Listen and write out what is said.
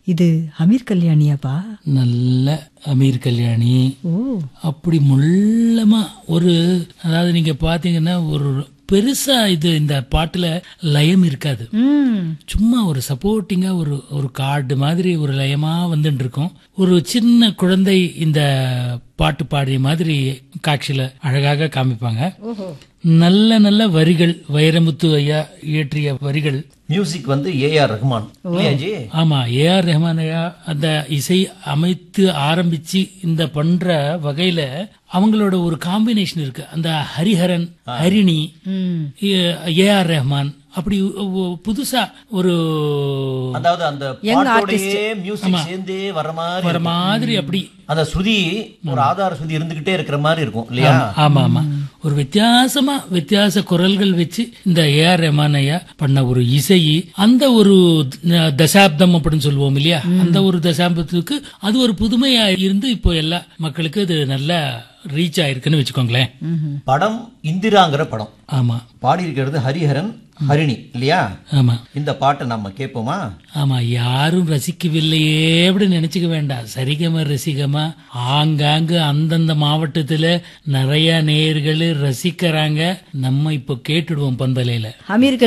இது அமீர் கல்யாணியாப்பா நல்ல அமீர் கல்யாணி ஓ அப்படி முள்ளமா ஒரு அதாவது நீங்க பாத்தீங்கன்னா ஒரு பெருசா இது இந்த பாட்டுல லயம் இருக்காது ம் சும்மா ஒரு சப்போர்ட்டிங்கா ஒரு ஒரு கார்டு மாதிரி ஒரு லயமா வந்துட்டு இருக்கும் ஒரு சின்ன குழந்தை இந்த பாட்டு பாடிய மாதிரி காட்சியில அழகாக காமிப்பாங்க ஓஹோ நல்ல நல்ல வரிகள் வைரமுத்து ஐயா இயற்றிய வரிகள் மியூசிக் வந்து ஏஆர் ரஹ்மான் இல்லையா ஜி ஆமா ஏஆர் ரஹ்மான் ஐயா அந்த இசை அமைத்து ஆரம்பிச்சு இந்த பண்ற வகையில அவங்களோட ஒரு காம்பினேஷன் இருக்கு அந்த ஹரிஹரன் ஹரிணி ம் ஏஆர் ரஹ்மான் அப்படி ஒ- புதுசா ஒரு அதாவது அந்த பாட்டோடயே மியூசிக் சேர்ந்தே வர மாதிரி வர மாதிரி அப்படி அந்த ஸ்ருதி ஒரு ஆதார ஸ்ருதி இருந்துகிட்டே இருக்கிற மாதிரி இருக்கும் இல்லையா ஆமா ஆமா ஒரு வித்தியாசமா வித்தியாச குரல்கள் வச்சு இந்த ஏஆர் ரஹ்மான் ஐயா பண்ண ஒரு இசை அந்த ஒரு த- தசாப்தம் அப்படின்னு சொல்லுவோம் இல்லையா அந்த ஒரு தசாப்தத்துக்கு அது ஒரு புதுமையா இருந்து இப்போ எல்லா மக்களுக்கு இது நல்லா ரீச் ஆயிருக்குன்னு வச்சுக்கோங்களேன் படம் இந்திராங்கிற படம் ஆமா பாடியிருக்கிறது ஹரிஹரன் ஹரிணி இல்லையா ஆமா இந்த பாட்டை நம்ம கேட்போமா ஆமா யாரும் ரசிக்கவில்லையே அப்படின்னு நினைச்சுக்க வேண்டாம் சரிகம ரசிகமா ஆங்காங்கு அந்தந்த மாவட்டத்துல நிறைய நேயர்கள் ரசிக்கிறாங்க நம்ம இப்போ கேட்டுடுவோம் பண்பலையில அமீர்